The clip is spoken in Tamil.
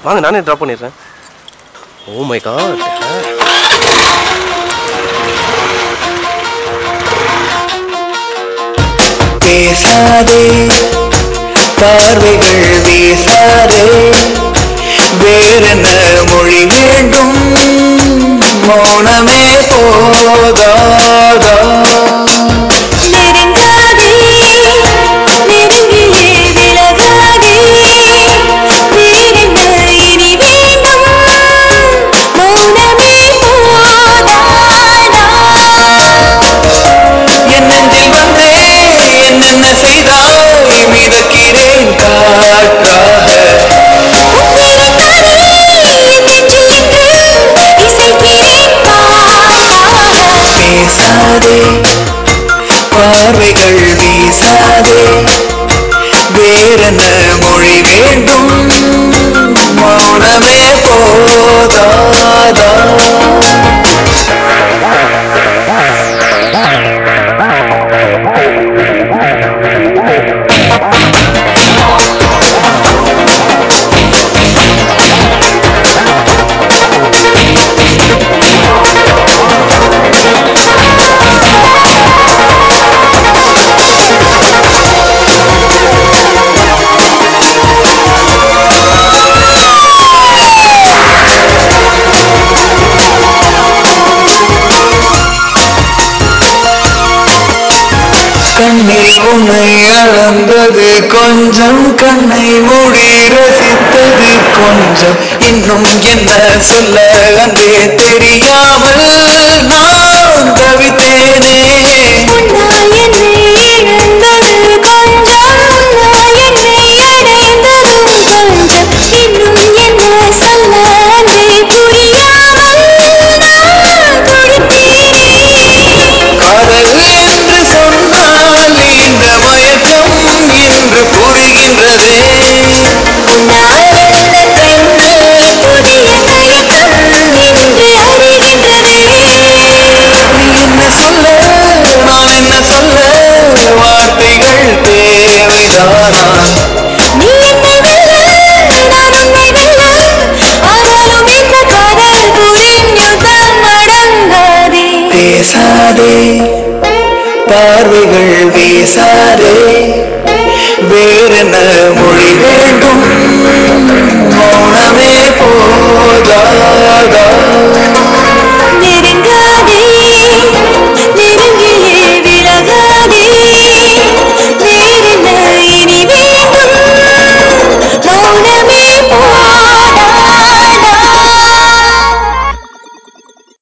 வாங்க நானே ட்ராப் பண்ணிடுறேன் ஓ மை காட் பேசாதே பார்வைகள் வீசாதே வேறென்ன மொழி வேண்டும் மௌனமே போதாதா நெருங்காதே நெருங்கியே விலகாதே வேறென்ன இனி வேண்டும் மௌனமே போதாதா என் நெஞ்சில் வந்தே என்னென்ன செய்தாய் மிதக்கிறேன் காற்றாக பேசாதே பார்வைகள் வீசாதே வேறென்ன மொழி வேண்டும் மௌனமே போதாதா கண்ணில் உன்னை அளந்தது கொஞ்சம் கண்ணை மூடி ரசித்தது கொஞ்சம் இன்னும் என்ன சொல்ல அன்றே தெரியாமல் நான் தவித்தேனே உன்னால் என்னை இழந்தது கொஞ்சம் உன்னால் என்னை அடைந்ததும் கொஞ்சம் இன்னும் என்ன சொல்ல அன்றே புரியாமல் நான் துடித்தேனே காதல் என்று சொன்னால் இந்த மயக்கம் இன்று புரிகின்றதே உன்னால் வந்த கண்ணில் புதிய தயக்கம் இன்று அறிகின்றதே நீ என்ன சொல்ல நான் என்ன சொல்ல வார்த்தைகள் தேவைதானா நீ என்னை வெல்ல நான் உன்னை வெல்ல ஆனாலும் இந்த காதல் புரியும் யுத்தம் அடங்காதே பேசாதே பார்வைகள் வீசாதே வேறென்ன மொழி வேண்டும்